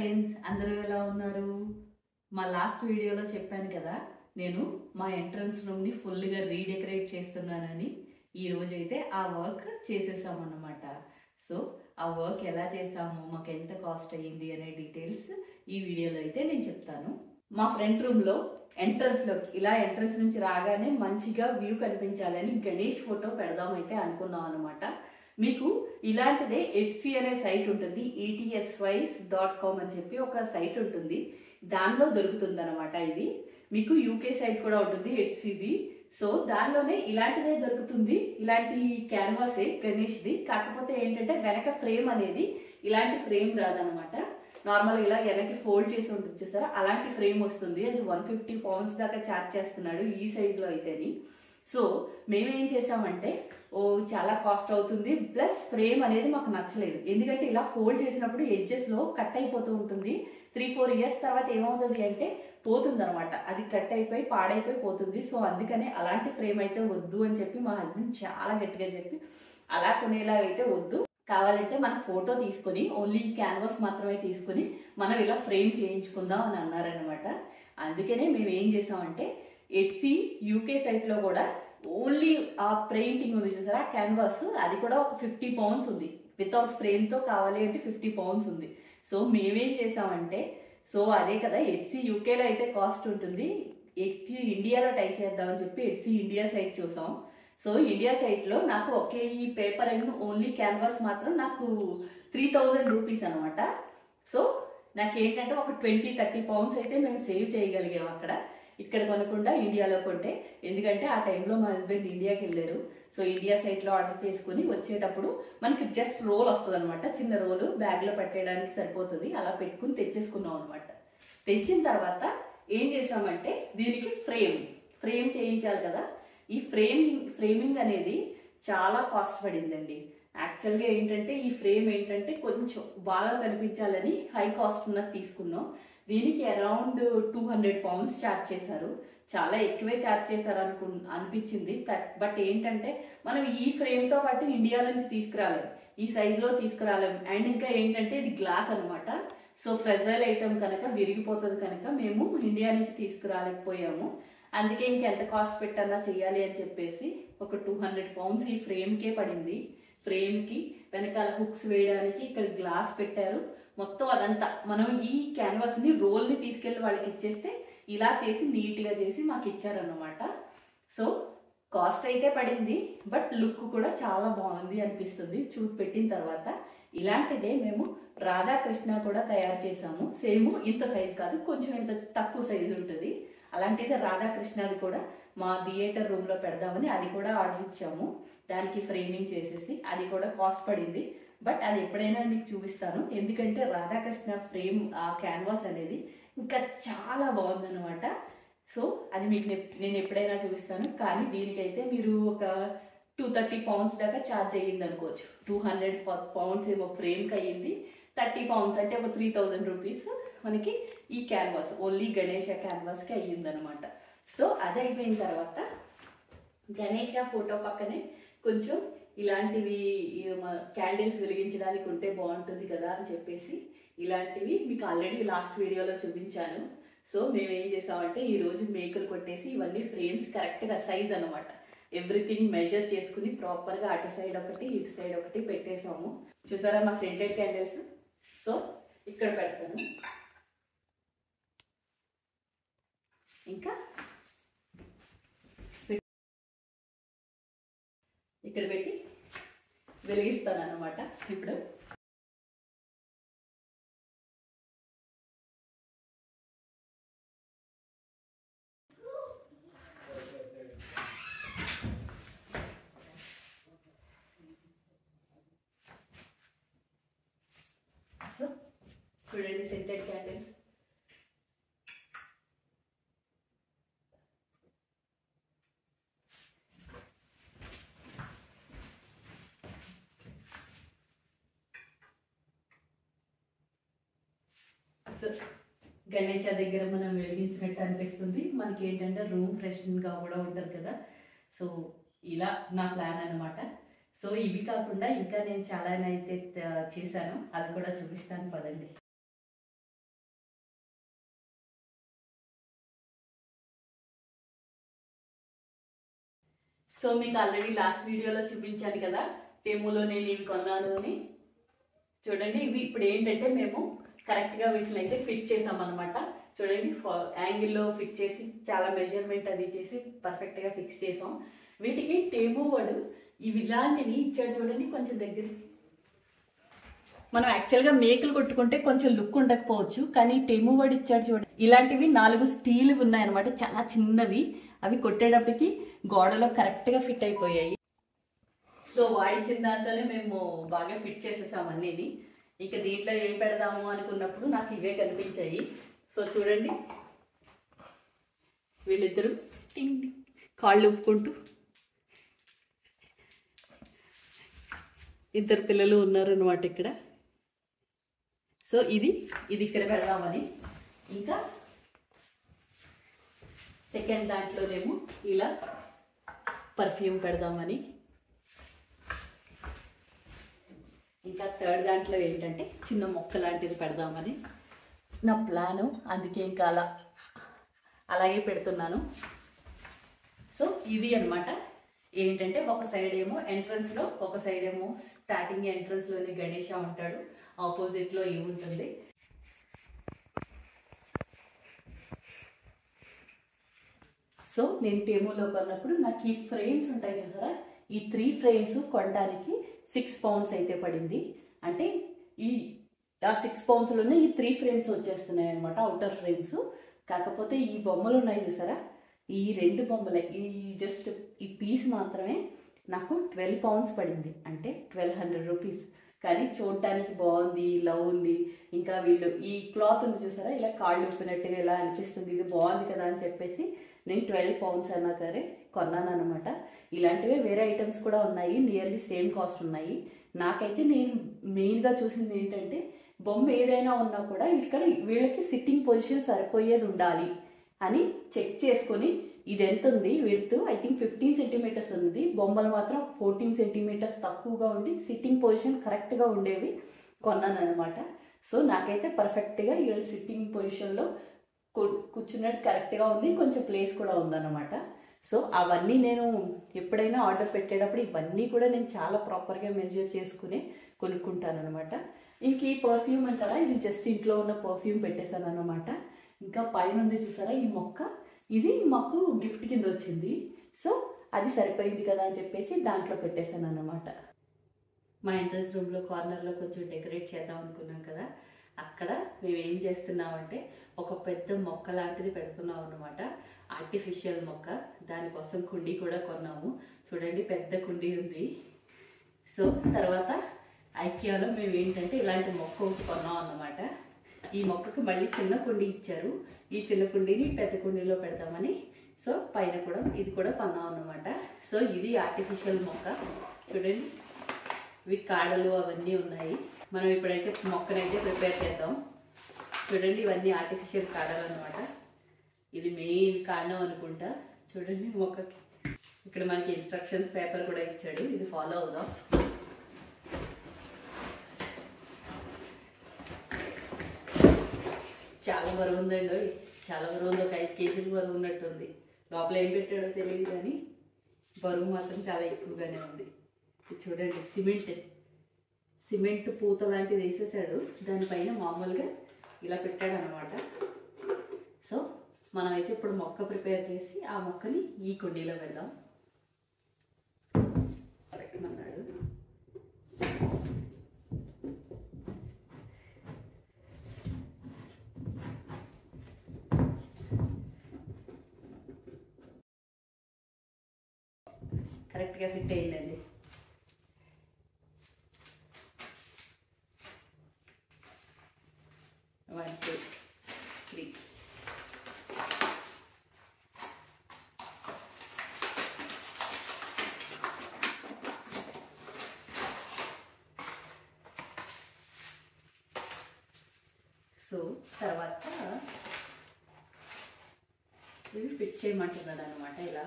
friends అందరూ ఎలా ఉన్నారు మా లాస్ట్ వీడియోలో చెప్పాను కదా నేను మా ఎంట్రన్స్ రూమ్ని ఫుల్గా రీడెకరేట్ చేస్తున్నానని ఈ రోజు అయితే ఆ వర్క్ చేసేసాం అన్నమాట సో ఆ వర్క్ ఎలా చేసాము మాకు ఎంత కాస్ట్ అయ్యింది అనే డీటెయిల్స్ ఈ వీడియోలో అయితే నేను చెప్తాను మా ఫ్రంట్ రూమ్లో ఎంట్రన్స్లో ఇలా ఎంట్రన్స్ నుంచి రాగానే మంచిగా వ్యూ కనిపించాలని గణేష్ ఫోటో పెడదామైతే అనుకున్నాం అనమాట మీకు ఇలాంటిదే ఎట్సీ అనే సైట్ ఉంటుంది ఈటీఎస్వైస్ డాట్ కామ్ అని చెప్పి ఒక సైట్ ఉంటుంది దానిలో దొరుకుతుంది అనమాట ఇది మీకు యూకే సైట్ కూడా ఉంటుంది ఎట్సీది సో దానిలోనే ఇలాంటిదే దొరుకుతుంది ఇలాంటి క్యాన్వాసే గణేష్ది కాకపోతే ఏంటంటే వెనక ఫ్రేమ్ అనేది ఇలాంటి ఫ్రేమ్ రాదనమాట నార్మల్ ఇలా వెనక్కి ఫోల్డ్ చేసి ఉంటుంది చూసారా అలాంటి ఫ్రేమ్ వస్తుంది అది వన్ ఫిఫ్టీ పౌండ్స్ దాకా ఛార్జ్ చేస్తున్నాడు ఈ సైజులో అయితేని సో మేమేం చేసామంటే ఓ చాలా కాస్ట్ అవుతుంది ప్లస్ ఫ్రేమ్ అనేది మాకు నచ్చలేదు ఎందుకంటే ఇలా ఫోల్డ్ చేసినప్పుడు ఎడ్జెస్లో కట్ అయిపోతూ ఉంటుంది త్రీ ఫోర్ ఇయర్స్ తర్వాత ఏమవుతుంది అంటే పోతుంది అనమాట అది కట్ అయిపోయి పాడైపోయి పోతుంది సో అందుకనే అలాంటి ఫ్రేమ్ అయితే వద్దు అని చెప్పి మా హస్బెండ్ చాలా గట్టిగా చెప్పి అలా కొనేలాగైతే వద్దు కావాలంటే మన ఫోటో తీసుకొని ఓన్లీ క్యాన్వాస్ మాత్రమే తీసుకొని మనం ఇలా ఫ్రేమ్ చేయించుకుందాం అని అన్నారనమాట అందుకనే మేము ఏం చేసామంటే ఎట్సీ యూకే సైట్లో కూడా ఓన్లీ ఆ పెయింటింగ్ ఉంది చూసారా క్యాన్వాస్ అది కూడా ఒక ఫిఫ్టీ పౌండ్స్ ఉంది వితౌట్ ఫ్రేమ్తో కావాలి అంటే ఫిఫ్టీ పౌండ్స్ ఉంది సో మేమేం చేసామంటే సో అదే కదా ఎట్సీ యూకేలో అయితే కాస్ట్ ఉంటుంది ఎట్సీ ఇండియాలో ట్రై చేద్దామని చెప్పి ఎట్సీ ఇండియా సైట్ చూసాం సో ఇండియా సైట్లో నాకు ఒకే ఈ పేపర్ అండ్ ఓన్లీ క్యాన్వాస్ మాత్రం నాకు త్రీ థౌజండ్ రూపీస్ అనమాట సో నాకు ఏంటంటే ఒక ట్వంటీ థర్టీ పౌండ్స్ అయితే మేము సేవ్ చేయగలిగాం అక్కడ ఇక్కడ కొనకుండా ఇండియాలో కొంటే ఎందుకంటే ఆ టైంలో మా హస్బెండ్ ఇండియాకి వెళ్ళారు సో ఇండియా సైట్లో ఆర్డర్ చేసుకుని వచ్చేటప్పుడు మనకి జస్ట్ రోల్ వస్తుంది అనమాట చిన్న రోలు బ్యాగ్లో పెట్టడానికి సరిపోతుంది అలా పెట్టుకుని తెచ్చేసుకున్నాం అనమాట తెచ్చిన తర్వాత ఏం చేసామంటే దీనికి ఫ్రేమ్ ఫ్రేమ్ చేయించాలి కదా ఈ ఫ్రేమింగ్ ఫ్రేమింగ్ అనేది చాలా కాస్ట్ పడిందండి యాక్చువల్గా ఏంటంటే ఈ ఫ్రేమ్ ఏంటంటే కొంచెం బాగా కనిపించాలని హై కాస్ట్ ఉన్నది తీసుకున్నాం దీనికి around two hundred pounds charge చేశారు చాలా ఎక్కువే ఛార్జ్ చేశారు అనుకు అనిపించింది బట్ ఏంటంటే మనం ఈ ఫ్రేమ్తో పాటు ఇండియా నుంచి తీసుకురాలేం ఈ సైజులో తీసుకురాలేం అండ్ ఇంకా ఏంటంటే ఇది గ్లాస్ అనమాట సో ఫ్రెజల్ ఐటమ్ కనుక విరిగిపోతుంది కనుక మేము ఇండియా నుంచి తీసుకురాలేకపోయాము అందుకే ఇంకెంత కాస్ట్ పెట్టన్నా చెయ్యాలి అని చెప్పేసి ఒక టూ హండ్రెడ్ పౌండ్స్ ఈ ఫ్రేమ్కే పడింది ఫ్రేమ్కి వెనకాల హుక్స్ వేయడానికి ఇక్కడ గ్లాస్ పెట్టారు మొత్తం అదంతా మనం ఈ క్యాన్వాస్ని రోల్ని తీసుకెళ్ళి వాళ్ళకి ఇచ్చేస్తే ఇలా చేసి నీట్గా చేసి మాకు ఇచ్చారన్నమాట సో కాస్ట్ అయితే పడింది బట్ లుక్ కూడా చాలా బాగుంది అనిపిస్తుంది చూసి పెట్టిన తర్వాత ఇలాంటిదే మేము రాధాకృష్ణ కూడా తయారు చేసాము సేమ్ ఇంత సైజ్ కాదు కొంచెం ఇంత తక్కువ సైజు ఉంటుంది అలాంటిదే రాధాకృష్ణది కూడా మా థియేటర్ రూమ్లో పెడదామని అది కూడా ఆర్డర్ ఇచ్చాము దానికి ఫ్రేమింగ్ చేసేసి అది కూడా కాస్ట్ పడింది బట్ అది ఎప్పుడైనా మీకు చూపిస్తాను ఎందుకంటే రాధాకృష్ణ ఫ్రేమ్ ఆ క్యాన్వాస్ అనేది ఇంకా చాలా బాగుందన్నమాట సో అది మీకు నేను ఎప్పుడైనా చూపిస్తాను కానీ దీనికైతే మీరు ఒక టూ థర్టీ పౌండ్స్ దాకా ఛార్జ్ అయ్యింది అనుకోవచ్చు టూ హండ్రెడ్ పౌండ్స్ ఏమో ఫ్రేమ్కి అయ్యింది థర్టీ పౌండ్స్ అంటే ఒక త్రీ థౌజండ్ రూపీస్ మనకి ఈ క్యాన్వాస్ ఓన్లీ గణేష క్యాన్వాస్కి అయ్యిందనమాట సో అది అయిపోయిన తర్వాత గణేష ఫోటో పక్కనే కొంచెం ఇలాంటివి క్యాండిల్స్ వెలిగించడానికి ఉంటే బాగుంటుంది కదా అని చెప్పేసి ఇలాంటివి మీకు ఆల్రెడీ లాస్ట్ వీడియోలో చూపించాను సో మేము ఏం చేసామంటే ఈరోజు మేకలు కొట్టేసి ఇవన్నీ ఫ్రేమ్స్ కరెక్ట్గా సైజ్ అనమాట ఎవ్రీథింగ్ మెజర్ చేసుకుని ప్రాపర్గా అటు సైడ్ ఒకటి ఇటు సైడ్ ఒకటి పెట్టేసాము చూసారా మా సెంటెడ్ క్యాండిల్స్ సో ఇక్కడ పెడతాను ఇంకా ఇక్కడ పెట్టి వెలిగిస్తాను అనమాట ఇప్పుడు సో చూడండి సెంటెడ్ క్యాండిల్స్ సో గణేష దగ్గర మనం వెలిగించినట్టు అనిపిస్తుంది మనకి ఏంటంటే రూమ్ ఫ్రెష్గా కూడా ఉంటుంది కదా సో ఇలా నా ప్లాన్ అనమాట సో ఇవి కాకుండా ఇంకా నేను చాలా అయితే చేశాను అది కూడా చూపిస్తాను పదండి సో మీకు ఆల్రెడీ లాస్ట్ వీడియోలో చూపించాను కదా టెములో నేను ఇవి కొన్నాను అని చూడండి ఇవి ఇప్పుడు ఏంటంటే మేము కరెక్ట్గా వీటిని అయితే ఫిట్ చేసాం అనమాట చూడండి యాంగిల్లో ఫిట్ చేసి చాలా మెజర్మెంట్ అది చేసి పర్ఫెక్ట్గా ఫిక్స్ చేసాం వీటికి టేము వాడు ఇవి ఇలాంటివి ఇచ్చాడు చూడండి కొంచెం దగ్గరికి మనం యాక్చువల్గా మేకలు కొట్టుకుంటే కొంచెం లుక్ ఉండకపోవచ్చు కానీ టెము వాడు ఇచ్చాడు చూడండి ఇలాంటివి నాలుగు స్టీల్ ఉన్నాయన్నమాట చాలా చిన్నవి అవి కొట్టేటప్పటికి గోడలో కరెక్ట్గా ఫిట్ అయిపోయాయి సో వాడిచ్చిన దాంతోనే మేము బాగా ఫిట్ చేసేసాం అన్నీని ఇంకా దీంట్లో ఏం పెడదాము అనుకున్నప్పుడు నాకు ఇవే కనిపించాయి సో చూడండి వీళ్ళిద్దరూ టింగ్ టింగ్ కాళ్ళు ఊపుకుంటూ ఇద్దరు పిల్లలు ఉన్నారు అనమాట ఇక్కడ సో ఇది ఇది ఇక్కడ పెడదామని ఇంకా సెకండ్ దాంట్లోనేమో ఇలా పర్ఫ్యూమ్ పెడదామని ఇంకా థర్డ్ దాంట్లో ఏంటంటే చిన్న మొక్క లాంటిది పెడదామని నా ప్లాను అందుకే ఇంకా అలా అలాగే పెడుతున్నాను సో ఇది అన్నమాట ఏంటంటే ఒక సైడ్ ఏమో ఎంట్రన్స్ లో ఒక సైడ్ ఏమో స్టార్టింగ్ ఎంట్రన్స్ లోనే గణేష ఉంటాడు ఆపోజిట్ లో ఇవి ఉంటుంది సో నేను టేమోలో కొన్నప్పుడు నాకు ఈ ఫ్రేమ్స్ ఉంటాయి చూసారా ఈ త్రీ ఫ్రేమ్స్ కొనడానికి సిక్స్ పౌండ్స్ అయితే పడింది అంటే ఈ ఆ సిక్స్ పౌండ్స్లోనే ఈ త్రీ ఫ్రేమ్స్ వచ్చేస్తున్నాయి అనమాట అవుటర్ ఫ్రేమ్స్ కాకపోతే ఈ బొమ్మలు ఉన్నాయి చూసారా ఈ రెండు బొమ్మలే ఈ జస్ట్ ఈ పీస్ మాత్రమే నాకు ట్వెల్వ్ పౌండ్స్ పడింది అంటే ట్వెల్వ్ హండ్రెడ్ రూపీస్ కానీ చూడటానికి బాగుంది లవ్ ఉంది ఇంకా వీళ్ళు ఈ క్లాత్ ఉంది చూసారా ఇలా కాళ్ళు ఊపినట్టుగా ఇలా అనిపిస్తుంది ఇది బాగుంది కదా అని చెప్పేసి నేను ట్వెల్వ్ పౌండ్స్ అన్నా సరే కొన్నాను అనమాట ఇలాంటివే వేరే ఐటమ్స్ కూడా ఉన్నాయి నియర్లీ సేమ్ కాస్ట్ ఉన్నాయి నాకైతే నేను మెయిన్గా చూసింది ఏంటంటే బొమ్మ ఏదైనా ఉన్నా కూడా ఇక్కడ వీళ్ళకి సిట్టింగ్ పొజిషన్ సరిపోయేది ఉండాలి అని చెక్ చేసుకొని ఇది ఎంత ఉంది width I think fifteen centimetres ఉంది బొమ్మలు మాత్రం ఫోర్టీన్ సెంటీమీటర్స్ తక్కువగా ఉండి సిట్టింగ్ పొజిషన్ కరెక్ట్గా ఉండేవి కొన్నాను అనమాట సో నాకైతే పర్ఫెక్ట్గా వీళ్ళు సిట్టింగ్ పొజిషన్లో కూర్చున్నట్టు కరెక్ట్గా ఉంది కొంచెం ప్లేస్ కూడా ఉందన్నమాట సో అవన్నీ నేను ఎప్పుడైనా ఆర్డర్ పెట్టేటప్పుడు ఇవన్నీ కూడా నేను చాలా ప్రాపర్గా మెజర్ చేసుకుని కొనుక్కుంటాను అనమాట ఇంక ఈ పర్ఫ్యూమ్ అంటారా ఇది జస్ట్ ఇంట్లో ఉన్న పర్ఫ్యూమ్ పెట్టేశాను అనమాట ఇంకా పైన ఉంది చూసారా ఈ మొక్క ఇది మాకు గిఫ్ట్ కింద వచ్చింది సో అది సరిపోయింది కదా అని చెప్పేసి దాంట్లో పెట్టేశాను అనమాట మా ఎంట్రన్స్ రూమ్లో కార్నర్లో కొంచెం డెకరేట్ చేద్దాం అనుకున్నాం కదా అక్కడ మేము ఏం చేస్తున్నామంటే ఒక పెద్ద మొక్క లాంటిది పెడుతున్నాం అనమాట ఆర్టిఫిషియల్ మొక్క దానికోసం కుండీ కూడా కొన్నాము చూడండి పెద్ద కుండీ ఉంది సో తర్వాత ఐకియాలో మేము ఏంటంటే ఇలాంటి మొక్క ఒకటి కొన్నాం అన్నమాట ఈ మొక్కకు మళ్ళీ చిన్న కుండీ ఇచ్చారు ఈ చిన్న కుండీని పెద్ద కుండీలో పెడతామని సో పైన కూడా ఇది కూడా కొన్నాం అన్నమాట సో ఇది ఆర్టిఫిషియల్ మొక్క చూడండి ఇవి కాడలు అవన్నీ ఉన్నాయి మనం ఇప్పుడైతే మొక్కనైతే ప్రిపేర్ చేద్దాం చూడండి ఇవన్నీ ఆర్టిఫిషియల్ కాడలు అనమాట ఇది మెయిన్ కాండం అనుకుంటా చూడండి మొక్కకి ఇక్కడ మనకి ఇన్స్ట్రక్షన్స్ పేపర్ కూడా ఇచ్చాడు ఇది ఫాలో అవుదాం చాలా బరువు ఉందండి చాలా బరువు ఉంది ఒక ఐదు కేజీలు బరువు ఉన్నట్టుంది లోపల ఏం పెట్టాడో తెలియదు కానీ బరువు మాత్రం చాలా ఎక్కువగానే ఉంది ఇది చూడండి సిమెంట్ సిమెంట్ పూత లాంటిది వేసేసాడు దానిపైన మామూలుగా ఇలా పెట్టాడు అనమాట సో మనమైతే ఇప్పుడు మొక్క ప్రిపేర్ చేసి ఆ మొక్కని ఈ కుండీలో పెడదాం పెట్టమన్నాడు కరెక్ట్గా ఫిట్ అయిందండి వన్ టూ త్రీ సో తర్వాత ఇవి ఫిట్ చేయమంటున్నాడు అనమాట ఇలా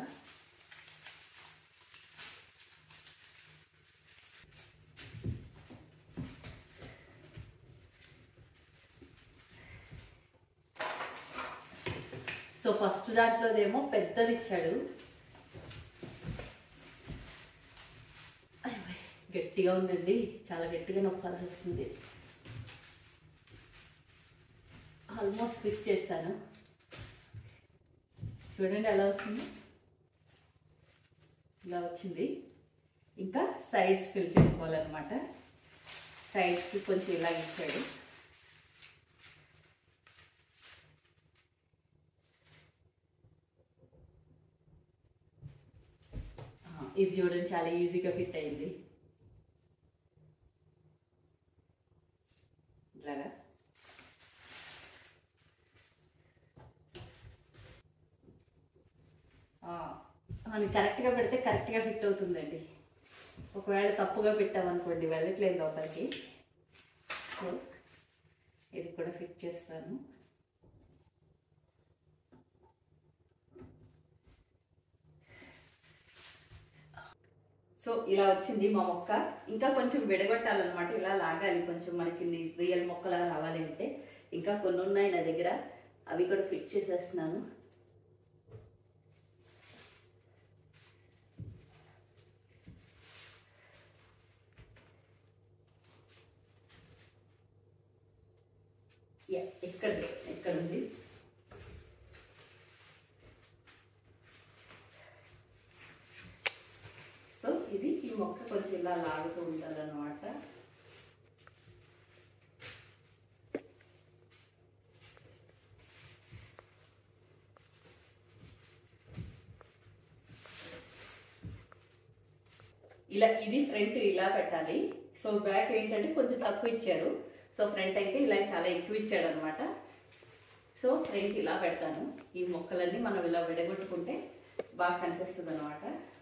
సో ఫస్ట్ దాంట్లోనేమో పెద్దది ఇచ్చాడు గట్టిగా ఉందండి చాలా గట్టిగా నొక్కాల్సి వస్తుంది ఆల్మోస్ట్ ఫిట్ చేస్తాను చూడండి ఎలా వచ్చింది ఇలా వచ్చింది ఇంకా సైడ్స్ ఫిల్ చేసుకోవాలన్నమాట సైడ్స్ కొంచెం ఇలా ఇచ్చాడు ఆ, ఇది చూడండి చాలా ఈజీగా ఫిట్ అయింది ఇలాగా ఆ, మనం కరెక్ట్గా పెడితే కరెక్ట్గా ఫిట్ అవుతుందండి ఒకవేళ తప్పుగా పెట్టామనుకోండి వెళ్ళట్లేదు లోపలికి సో ఇది కూడా ఫిట్ చేస్తాను సో ఇలా వచ్చింది మా మొక్క ఇంకా కొంచెం విడగొట్టాలన్నమాట ఇలా లాగాలి కొంచెం మనకి రియల్ మొక్కలా రావాలి అంటే ఇంకా కొన్ని ఉన్నాయి నా దగ్గర అవి కూడా ఫిట్ చేసేస్తున్నాను యా ఎక్కడ ఎక్కడ ఉంది సో ఇది ఈ మొక్క కొంచెం ఇలా లాగుతూ ఉండాలన్నమాట ఇలా ఇది ఫ్రంట్ ఇలా పెట్టాలి సో బ్యాక్ ఏంటంటే కొంచెం తక్కువ ఇచ్చారు సో ఫ్రంట్ అయితే ఇలా చాలా ఎక్కువ ఇచ్చాడు అనమాట సో ఫ్రంట్ ఇలా పెడతాను ఈ మొక్కలన్నీ మనం ఇలా విడగొట్టుకుంటే బాగా కనిపిస్తుంది అనమాట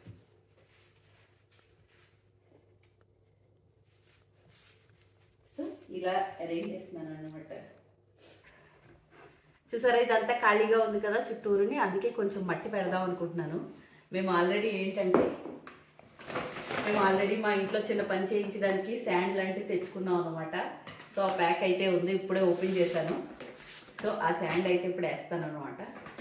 సో ఇలా అరేంజ్ చేస్తున్నాను అనమాట చూసారా ఇదంతా ఖాళీగా ఉంది కదా చుట్టూరుని అందుకే కొంచెం మట్టి పెడదాం అనుకుంటున్నాను మేము ఆల్రెడీ ఏంటంటే మేము ఆల్రెడీ మా ఇంట్లో చిన్న పని చేయించడానికి శాండ్ లాంటివి తెచ్చుకున్నాం అనమాట సో ఆ ప్యాక్ అయితే ఉంది ఇప్పుడే ఓపెన్ చేశాను సో ఆ శాండ్ అయితే ఇప్పుడు వేస్తాను అనమాట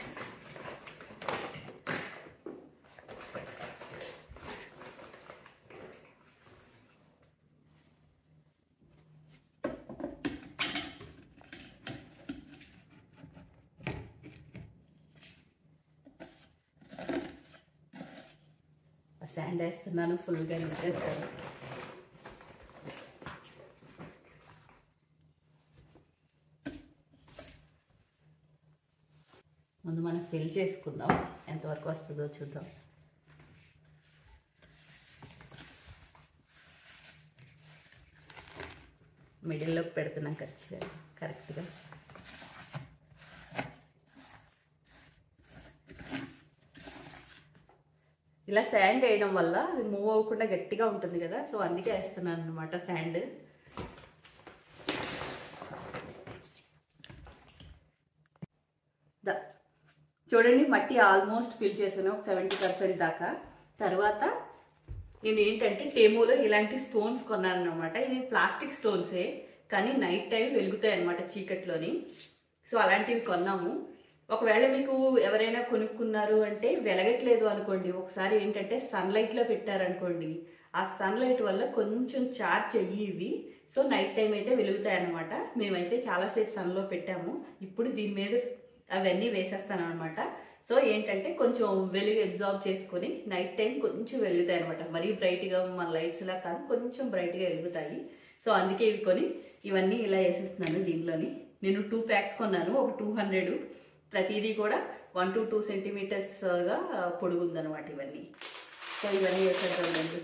శాండ్ వేస్తున్నాను ఫుల్గా నింపేస్తాను ముందు మనం ఫిల్ చేసుకుందాం ఎంతవరకు వస్తుందో చూద్దాం మిడిల్లోకి పెడుతున్నాం ఖచ్చితంగా కరెక్ట్గా ఇలా శాండ్ వేయడం వల్ల అది మూవ్ అవ్వకుండా గట్టిగా ఉంటుంది కదా సో అందుకే వేస్తున్నాను అనమాట శాండ్ ద చూడండి మట్టి ఆల్మోస్ట్ ఫిల్ చేసాను ఒక సెవెంటీ పర్సెంట్ దాకా తర్వాత నేను ఏంటంటే టేమోలో ఇలాంటి స్టోన్స్ కొన్నాను అనమాట ఇవి ప్లాస్టిక్ స్టోన్సే కానీ నైట్ టైం వెలుగుతాయి అనమాట చీకట్లోని సో అలాంటివి కొన్నాము ఒకవేళ మీకు ఎవరైనా కొనుక్కున్నారు అంటే వెలగట్లేదు అనుకోండి ఒకసారి ఏంటంటే సన్లైట్లో పెట్టారనుకోండి ఆ సన్లైట్ వల్ల కొంచెం చార్జ్ అయ్యి ఇవి సో నైట్ టైం అయితే వెలుగుతాయి అనమాట మేమైతే చాలాసేపు సన్లో పెట్టాము ఇప్పుడు దీని మీద అవన్నీ వేసేస్తాను అనమాట సో ఏంటంటే కొంచెం వెలుగు అబ్జార్బ్ చేసుకొని నైట్ టైం కొంచెం వెలుగుతాయి అనమాట మరీ బ్రైట్గా మన లైట్స్ లా కాదు కొంచెం బ్రైట్గా వెలుగుతాయి సో అందుకే ఇవి కొని ఇవన్నీ ఇలా వేసేస్తున్నాను దీనిలోని నేను టూ ప్యాక్స్ కొన్నాను ఒక టూ హండ్రెడ్ ప్రతిదీ కూడా వన్ టు టూ సెంటీమీటర్స్గా పొడుగుందనమాట ఇవన్నీ సో ఇవన్నీ వేసేద్దామండి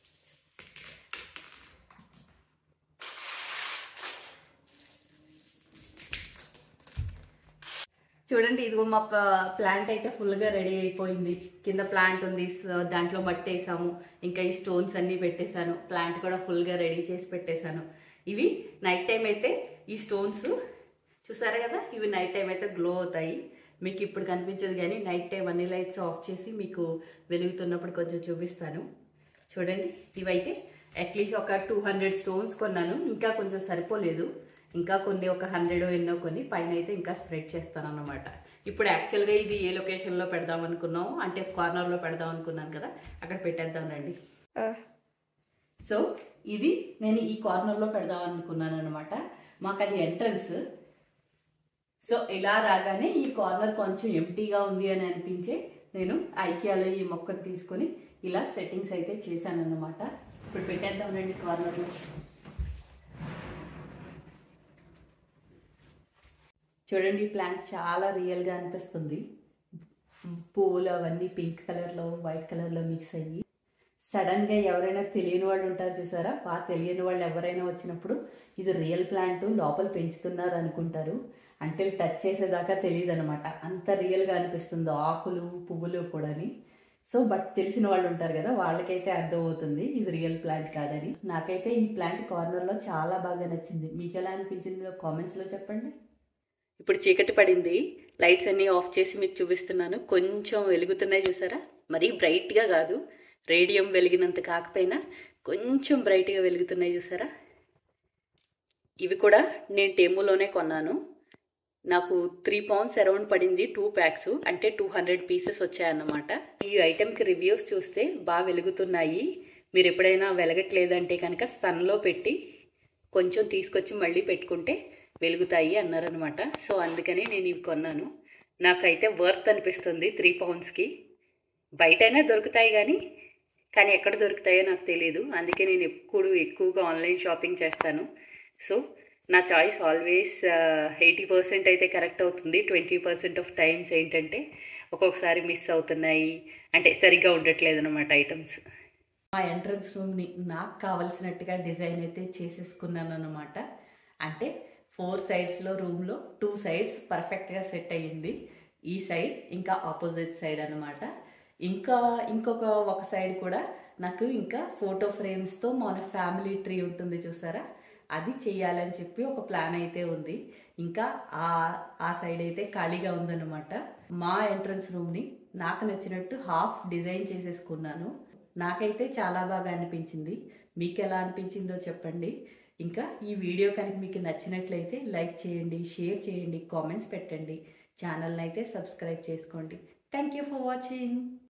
చూడండి ఇదిగో మా ప్లాంట్ అయితే ఫుల్గా రెడీ అయిపోయింది కింద ప్లాంట్ ఉంది సో దాంట్లో మట్టి వేసాము ఇంకా ఈ స్టోన్స్ అన్నీ పెట్టేశాను ప్లాంట్ కూడా ఫుల్గా రెడీ చేసి పెట్టేశాను ఇవి నైట్ టైం అయితే ఈ స్టోన్స్ చూసారా కదా ఇవి నైట్ టైం అయితే గ్లో అవుతాయి మీకు ఇప్పుడు కనిపించదు కానీ నైట్ టైం అన్ని లైట్స్ ఆఫ్ చేసి మీకు వెలుగుతున్నప్పుడు కొంచెం చూపిస్తాను చూడండి ఇవైతే అట్లీస్ట్ ఒక టూ హండ్రెడ్ స్టోన్స్ కొన్నాను ఇంకా కొంచెం సరిపోలేదు ఇంకా కొన్ని ఒక హండ్రెడ్ ఎన్నో కొన్ని పైన అయితే ఇంకా స్ప్రెడ్ చేస్తాను అన్నమాట ఇప్పుడు యాక్చువల్గా ఇది ఏ లొకేషన్లో పెడదాం అనుకున్నాము అంటే కార్నర్లో పెడదాం అనుకున్నాను కదా అక్కడ పెట్టేద్దాం రండి సో ఇది నేను ఈ కార్నర్లో పెడదాం అనుకున్నాను అనమాట మాకు అది ఎంట్రన్స్ సో ఇలా రాగానే ఈ కార్నర్ కొంచెం ఎంటీగా ఉంది అని అనిపించే నేను ఐకియాలో ఈ మొక్కను తీసుకొని ఇలా సెట్టింగ్స్ అయితే చేశాను అనమాట ఇప్పుడు పెట్టేద్దామండి కార్నర్లో చూడండి ఈ ప్లాంట్ చాలా రియల్గా అనిపిస్తుంది పువ్వులు అవన్నీ పింక్ కలర్లో వైట్ కలర్లో మిక్స్ అయ్యి సడన్గా ఎవరైనా తెలియని వాళ్ళు ఉంటారు చూసారా బాగా తెలియని వాళ్ళు ఎవరైనా వచ్చినప్పుడు ఇది రియల్ ప్లాంట్ లోపల పెంచుతున్నారు అనుకుంటారు అంటే టచ్ చేసేదాకా తెలియదు అనమాట అంత రియల్గా అనిపిస్తుంది ఆకులు పువ్వులు కూడాని సో బట్ తెలిసిన వాళ్ళు ఉంటారు కదా వాళ్ళకైతే అర్థమవుతుంది ఇది రియల్ ప్లాంట్ కాదని నాకైతే ఈ ప్లాంట్ కార్నర్లో చాలా బాగా నచ్చింది మీకు ఎలా అనిపించిందో కామెంట్స్లో చెప్పండి ఇప్పుడు చీకటి పడింది లైట్స్ అన్నీ ఆఫ్ చేసి మీకు చూపిస్తున్నాను కొంచెం వెలుగుతున్నాయి చూసారా మరీ బ్రైట్గా కాదు రేడియం వెలిగినంత కాకపోయినా కొంచెం బ్రైట్గా వెలుగుతున్నాయి చూసారా ఇవి కూడా నేను టేములోనే కొన్నాను నాకు త్రీ పౌండ్స్ అరౌండ్ పడింది టూ ప్యాక్స్ అంటే టూ హండ్రెడ్ పీసెస్ వచ్చాయన్నమాట ఈ ఐటెంకి రివ్యూస్ చూస్తే బాగా వెలుగుతున్నాయి మీరు ఎప్పుడైనా వెలగట్లేదంటే కనుక సన్లో పెట్టి కొంచెం తీసుకొచ్చి మళ్ళీ పెట్టుకుంటే వెలుగుతాయి అన్నారనమాట సో అందుకని నేను ఇవి కొన్నాను నాకైతే వర్త్ అనిపిస్తుంది త్రీ పౌండ్స్కి బయటైనా దొరుకుతాయి కానీ కానీ ఎక్కడ దొరుకుతాయో నాకు తెలియదు అందుకే నేను ఎప్పుడు ఎక్కువగా ఆన్లైన్ షాపింగ్ చేస్తాను సో నా చాయిస్ ఆల్వేస్ ఎయిటీ పర్సెంట్ అయితే కరెక్ట్ అవుతుంది ట్వంటీ పర్సెంట్ ఆఫ్ టైమ్స్ ఏంటంటే ఒక్కొక్కసారి మిస్ అవుతున్నాయి అంటే సరిగ్గా ఉండట్లేదు అనమాట ఐటమ్స్ మా ఎంట్రన్స్ రూమ్ని నాకు కావలసినట్టుగా డిజైన్ అయితే చేసేసుకున్నాను అనమాట అంటే ఫోర్ సైడ్స్లో రూమ్లో టూ సైడ్స్ పర్ఫెక్ట్గా సెట్ అయ్యింది ఈ సైడ్ ఇంకా ఆపోజిట్ సైడ్ అనమాట ఇంకా ఇంకొక ఒక సైడ్ కూడా నాకు ఇంకా ఫోటో ఫ్రేమ్స్తో మన ఫ్యామిలీ ట్రీ ఉంటుంది చూసారా అది చేయాలని చెప్పి ఒక ప్లాన్ అయితే ఉంది ఇంకా ఆ ఆ సైడ్ అయితే ఖాళీగా ఉందన్నమాట మా ఎంట్రన్స్ రూమ్ని నాకు నచ్చినట్టు హాఫ్ డిజైన్ చేసేసుకున్నాను నాకైతే చాలా బాగా అనిపించింది మీకు ఎలా అనిపించిందో చెప్పండి ఇంకా ఈ వీడియో కనుక మీకు నచ్చినట్లయితే లైక్ చేయండి షేర్ చేయండి కామెంట్స్ పెట్టండి ఛానల్ని అయితే సబ్స్క్రైబ్ చేసుకోండి థ్యాంక్ యూ ఫర్ వాచింగ్